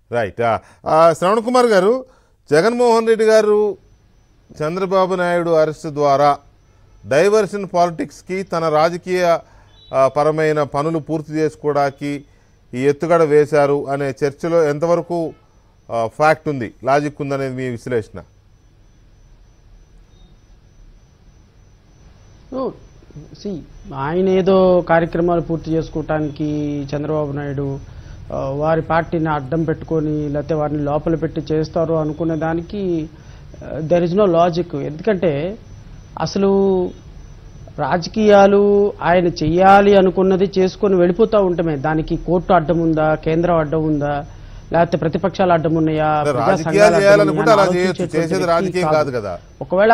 Right ఆ, ఆ, శ్రవణ్ కుమార్ గారు జగన్మోహన్ రెడ్డి గారు చంద్రబాబు నాయుడు అరెస్ట్ ద్వారా డైవర్షన్ పాలిటిక్స్కి తన రాజకీయ ఆ, పరమైన పనులు పూర్తి చేసుకోవడానికి ఈ ఎత్తుగడ వేశారు అనే చర్చలో ఎంతవరకు ఆ, ఫ్యాక్ట్ ఉంది లాజిక్ ఉందనేది మీ విశ్లేషణ సి ఆయన ఏదో కార్యక్రమాలు పూర్తి చేసుకోవటానికి చంద్రబాబు నాయుడు ఆ, వారి పార్టీని అడ్డం పెట్టుకొని లేకపోతే వారిని లోపల పెట్టి చేస్తారు అనుకునే దానికి దెర్ ఇస్ నో లాజిక్ ఎందుకంటే అసలు రాజకీయాలు ఆయన చెయ్యాలి అనుకున్నది చేసుకొని వెళ్ళిపోతూ ఉండటమే దానికి కోర్టు అడ్డం ఉందా కేంద్రం అడ్డం ఉందా లేకపోతే ప్రతిపక్షాలు అడ్డం ఉన్నాయా ప్రజా రాజకీయాలు సంఘాలు అడ్డం చేయాలనుకుంటే ఉన్నాయా అలా అని చేయొచ్చు ఆలోచించేటువంటి చేసేది వ్యక్తి రాజకీయం కాదు కదా ఒకవేళ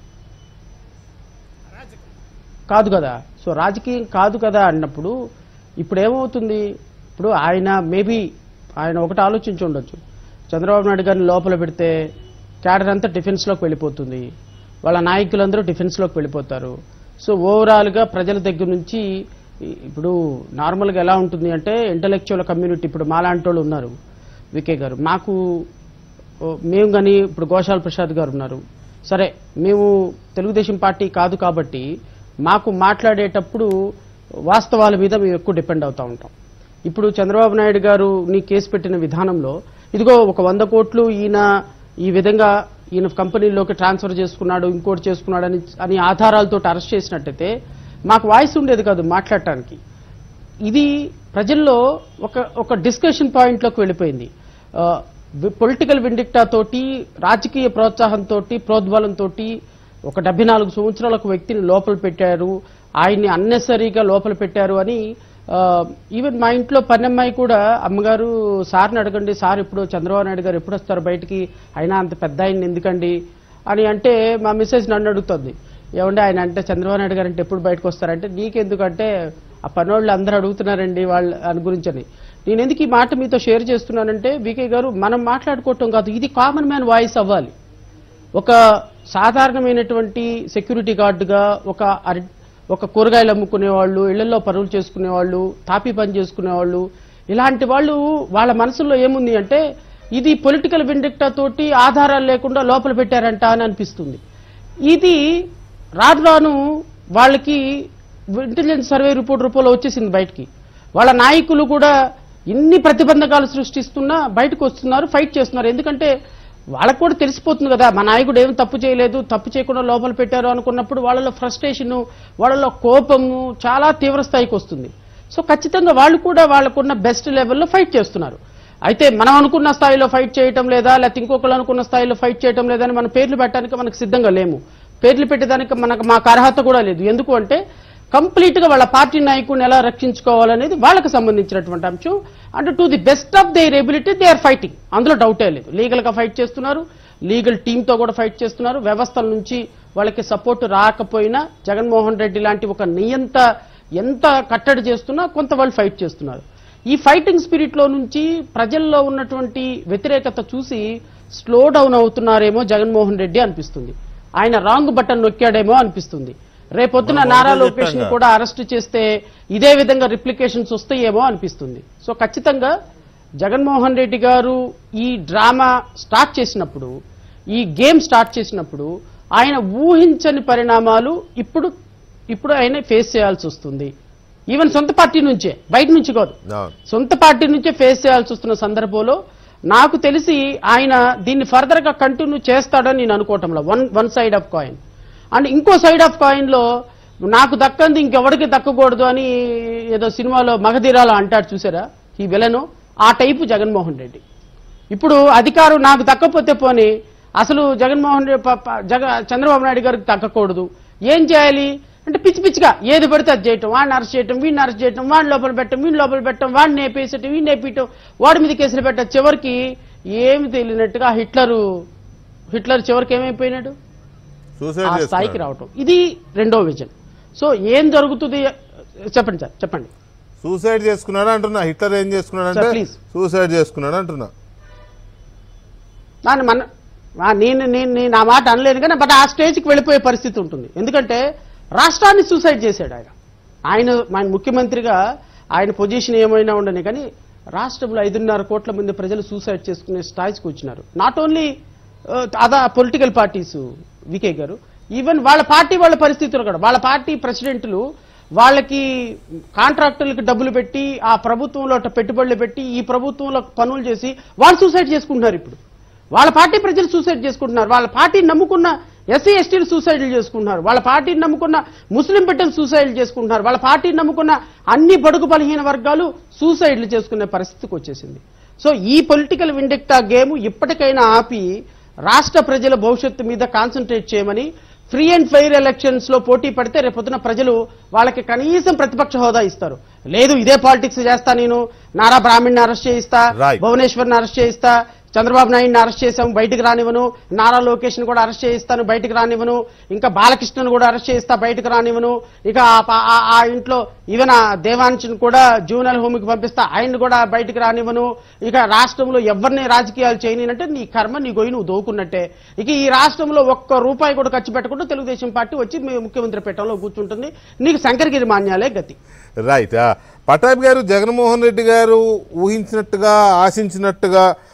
కాదు కదా సో రాజకీయం కాదు కదా అన్నప్పుడు ఇప్పుడు ఏమవుతుంది ఇప్పుడు ఆయన మేబీ ఆయన ఒకటి ఆలోచించి ఉండొచ్చు చంద్రబాబు నాయుడు గారిని లోపల పెడితే క్యాడర్ అంతా డిఫెన్స్లోకి వెళ్ళిపోతుంది వాళ్ళ నాయకులందరూ డిఫెన్స్లోకి వెళ్ళిపోతారు సో ఓవరాల్గా ప్రజల దగ్గర నుంచి ఈ- ఇప్పుడు నార్మల్గా ఎలా ఉంటుంది అంటే ఇంటలెక్చువల్ కమ్యూనిటీ ఇప్పుడు మాలాంటి వాళ్ళు ఉన్నారు వికే గారు మాకు ఓ, మేము కానీ ఇప్పుడు గోశాల ప్రసాద్ గారు ఉన్నారు సరే మేము తెలుగుదేశం పార్టీ కాదు కాబట్టి మాకు మాట్లాడేటప్పుడు వాస్తవాల మీద మేము ఎక్కువ డిపెండ్ అవుతూ ఉంటాం ఇప్పుడు చంద్రబాబు నాయుడు గారు నీ కేసు పెట్టిన విధానంలో ఇదిగో ఒక వంద కోట్లు ఈయన ఈ విధంగా ఈయన కంపెనీలోకి ట్రాన్స్ఫర్ చేసుకున్నాడు ఇంకోటి చేసుకున్నాడు అని అని ఆధారాలతో అరెస్ట్ చేసినట్టయితే మాకు వాయిస్ ఉండేది కాదు మాట్లాడటానికి ఇది ప్రజల్లో ఒక ఒక డిస్కషన్ పాయింట్లోకి వెళ్ళిపోయింది పొలిటికల్ విండిక్టా తోటి రాజకీయ ప్రోత్సాహంతో ప్రోద్బలంతో ఒక డెబ్బై నాలుగు సంవత్సరాల ఒక వ్యక్తిని లోపల పెట్టారు ఆయన్ని అన్నెసరీగా లోపల పెట్టారు అని ఈవెన్ మా ఇంట్లో పన్నమ్మాయి కూడా అమ్మగారు సార్ని అడగండి సార్ ఇప్పుడు చంద్రబాబు నాయుడు గారు ఎప్పుడు వస్తారు బయటికి అయినా అంత పెద్ద ఆయన ఎందుకండి అని అంటే మా మిస్సెస్ నన్ను అడుగుతుంది ఏమంటే ఆయన అంటే చంద్రబాబు నాయుడు గారు అంటే ఎప్పుడు బయటకు వస్తారంటే నీకెందుకంటే ఆ పనోళ్ళు అందరూ అడుగుతున్నారండి వాళ్ళ అని గురించి అని నేను ఎందుకు ఈ మాట మీతో షేర్ చేస్తున్నానంటే వికే గారు మనం మాట్లాడుకోవటం కాదు ఇది కామన్ మ్యాన్ వాయిస్ అవ్వాలి ఒక సాధారణమైనటువంటి సెక్యూరిటీ గార్డుగా ఒక అరి- ఒక కూరగాయలు అమ్ముకునే వాళ్ళు ఇళ్లలో పనులు చేసుకునే వాళ్ళు తాపీ పని చేసుకునే వాళ్ళు ఇలాంటి వాళ్ళు వాళ్ళ మనసులో ఏముంది అంటే ఇది పొలిటికల్ విండిక్టా తోటి ఆధారాలు లేకుండా లోపల పెట్టారంట అని అనిపిస్తుంది ఇది రాను రాను వాళ్ళకి ఇంటెలిజెన్స్ సర్వే రిపోర్ట్ రూపంలో వచ్చేసింది బయటికి వాళ్ళ నాయకులు కూడా ఇన్ని ప్రతిబంధకాలు సృష్టిస్తున్నా బయటకు వస్తున్నారు ఫైట్ చేస్తున్నారు ఎందుకంటే వాళ్ళకు కూడా తెలిసిపోతుంది కదా మా నాయకుడు ఏం తప్పు చేయలేదు తప్పు చేయకుండా లోపల పెట్టారు అనుకున్నప్పుడు వాళ్ళలో ఫ్రస్ట్రేషన్ వాళ్ళలో కోపము చాలా తీవ్ర స్థాయికి వస్తుంది సో ఖచ్చితంగా వాళ్ళు కూడా వాళ్ళకున్న బెస్ట్ లెవెల్లో ఫైట్ చేస్తున్నారు అయితే మనం అనుకున్న స్థాయిలో ఫైట్ చేయటం లేదా లేకపోతే ఇంకొకరు అనుకున్న స్థాయిలో ఫైట్ చేయటం లేదని మన పేర్లు పెట్టడానికి మనకు సిద్ధంగా లేము పేర్లు పెట్టడానికి మనకు మాకు అర్హత కూడా లేదు ఎందుకు అంటే కంప్లీట్ గా వాళ్ళ పార్టీ నాయకుడిని ఎలా రక్షించుకోవాలనేది వాళ్ళకి సంబంధించినటువంటి అంశం అంటే to the best of their ability they are fighting అందులో డౌటే లేదు లీగల్ గా ఫైట్ చేస్తున్నారు లీగల్ టీమ్ తో కూడా ఫైట్ చేస్తున్నారు వ్యవస్థల నుంచి వాళ్ళకి సపోర్ట్ రాకపోయినా జగన్మోహన్ రెడ్డి లాంటి ఒక నియంత ఎంత కట్టడి చేస్తున్నా కొంత వాళ్ళు ఫైట్ చేస్తున్నారు ఈ ఫైటింగ్ స్పిరిట్ లో నుంచి ప్రజల్లో ఉన్నటువంటి వ్యతిరేకత చూసి స్లో డౌన్ అవుతున్నారేమో జగన్మోహన్ రెడ్డి అనిపిస్తుంది ఆయన రాంగ్ బటన్ నొక్కాడేమో అనిపిస్తుంది రేపొద్దున మనం నారా మొదలు లోకేష్ ని చెప్పాంగా. కూడా అరెస్ట్ చేస్తే ఇదే విధంగా రిప్లికేషన్స్ వస్తాయేమో అనిపిస్తుంది సో ఖచ్చితంగా జగన్మోహన్ రెడ్డి గారు ఈ డ్రామా స్టార్ట్ చేసినప్పుడు ఈ గేమ్ స్టార్ట్ చేసినప్పుడు ఆయన ఊహించని పరిణామాలు ఇప్పుడు ఇప్పుడు ఆయన ఫేస్ చేయాల్సి వస్తుంది ఈవెన్ సొంత పార్టీ నుంచే బయట నుంచి కాదు అవును. సొంత పార్టీ నుంచే ఫేస్ చేయాల్సి వస్తున్న సందర్భంలో నాకు తెలిసి ఆయన దీన్ని ఫర్దర్ గా కంటిన్యూ చేస్తాడని నేను అనుకోవటంలో one one side of coin and ఇంకో సైడ్ ఆఫ్ కాయిన్ లో నాకు దక్కంది ఇంకెవరికి దక్కకూడదు అని ఏదో సినిమాలో మగధీరాలో అంటాడు చూసారా ఈ విలను ఆ టైపు జగన్మోహన్ రెడ్డి ఇప్పుడు అధికారం నాకు దక్కపోతే పోని అసలు జగన్మోహన్ రెడ్డి ప- ప- జగ చంద్రబాబు నాయుడు గారికి దక్కకూడదు ఏం చేయాలి అంటే పిచ్చి పిచ్చిగా ఏది పడితే అది చేయటం వాడిని అరెస్ట్ చేయటం వీడిని అరెస్ట్ చేయటం వాడిని లోపల పెట్టడం వీడిని లోపల పెట్టడం వాడిని నేపేసటం వీడిని నేపీయటం వాడి మీద కేసులు పెట్టడం చివరికి ఏమి తెలియనట్టుగా హిట్లరు హిట్లర్ చివరికి ఏమైపోయినాడు సూసైడ్ ఆ స్థాయికి చేసుకున్నాడు రావటం ఇది రెండో విజన్ సో ఏం జరుగుతుంది చెప్పండి సార్ చెప్పండి సూసైడ్ చేసుకున్నాడు అంటున్నా హిట్లర్ ఏం చేసుకున్నాడు అంటే Sir, please. సూసైడ్ చేసుకున్నాడు అంటున్నా దాన్ని మన ఆ నేను నేను నేను ఆ మాట అనలేను కానీ బట్ ఆ స్టేజ్కి వెళ్ళిపోయే పరిస్థితి ఉంటుంది ఎందుకంటే రాష్ట్రాన్ని సూసైడ్ చేశాడు ఆయన ఆయన ఆయన ముఖ్యమంత్రిగా ఆయన పొజిషన్ ఏమైనా ఉండని కానీ రాష్ట్రంలో ఐదున్నర కోట్ల మంది ప్రజలు సూసైడ్ చేసుకునే స్టాయిస్కి వచ్చినారు నాట్ ఓన్లీ అదా పొలిటికల్ పార్టీస్ వికే గారు ఈవెన్ వాళ్ళ పార్టీ వాళ్ళ పరిస్థితులు కూడా వాళ్ళ పార్టీ ప్రెసిడెంట్లు వాళ్ళకి కాంట్రాక్టులకు డబ్బులు పెట్టి ఆ ప్రభుత్వంలో అట్ట పెట్టుబడులు పెట్టి ఈ ప్రభుత్వంలో పనులు చేసి వాళ్ళు సూసైడ్ చేసుకుంటున్నారు ఇప్పుడు వాళ్ళ పార్టీ ప్రజలు సూసైడ్ చేసుకుంటున్నారు వాళ్ళ పార్టీని నమ్ముకున్న ఎస్సీ ఎస్టీలు సూసైడ్లు చేసుకుంటున్నారు వాళ్ళ పార్టీని నమ్ముకున్న ముస్లిం బిడ్డలు సూసైడ్లు చేసుకుంటున్నారు వాళ్ళ పార్టీని నమ్ముకున్న అన్ని బడుగు బలహీన వర్గాలు సూసైడ్లు చేసుకునే పరిస్థితికి వచ్చేసింది సో ఈ పొలిటికల్ విండెక్టా గేమ్ ఇప్పటికైనా ఆపి రాష్ట్ర ప్రజల భవిష్యత్తు మీద కాన్సన్ట్రేట్ చేయమని ఫ్రీ అండ్ ఫెయిర్ ఎలక్షన్స్ లో పోటీ పడితే రేపొద్దున ప్రజలు వాళ్ళకి కనీసం ప్రతిపక్ష హోదా ఇస్తారు లేదు ఇదే పాలిటిక్స్ చేస్తా నేను నారా బ్రాహ్మణ్ని అరెస్ట్ చేయిస్తా Right. భువనేశ్వర్ని అరెస్ట్ చేయిస్తా చంద్రబాబు నాయుడిని అరెస్ట్ చేశాం బయటికి రానివ్వను నారా లోకేష్ ని కూడా అరెస్ట్ చేయిస్తాను బయటికి రానివ్వను ఇంకా బాలకృష్ణను కూడా అరెస్ట్ చేయిస్తా బయటికి రానివ్వను ఇక ఆ ప- ఆ- ఆ ఇంట్లో ఈవెన్ ఆ దేవాంశిని కూడా జూనల్ హోమ్కి పంపిస్తా ఆయన్ని కూడా బయటికి రానివ్వను ఇక రాష్ట్రంలో ఎవరిని రాజకీయాలు చేయనంటే నీ కర్మ నీ గొయ్యి నువ్వు దోకున్నట్టే ఇక ఈ రాష్ట్రంలో ఒక్క రూపాయి కూడా ఖర్చు పెట్టకుండా తెలుగుదేశం పార్టీ వచ్చి మీ ముఖ్యమంత్రి పెట్టంలో కూర్చుంటుంది నీకు శంకరగిరి మాన్యాలే గతి రైట్ ఆ, పటాబ్ గారు జగన్మోహన్ రెడ్డి గారు ఊహించినట్టుగా ఆశించినట్టుగా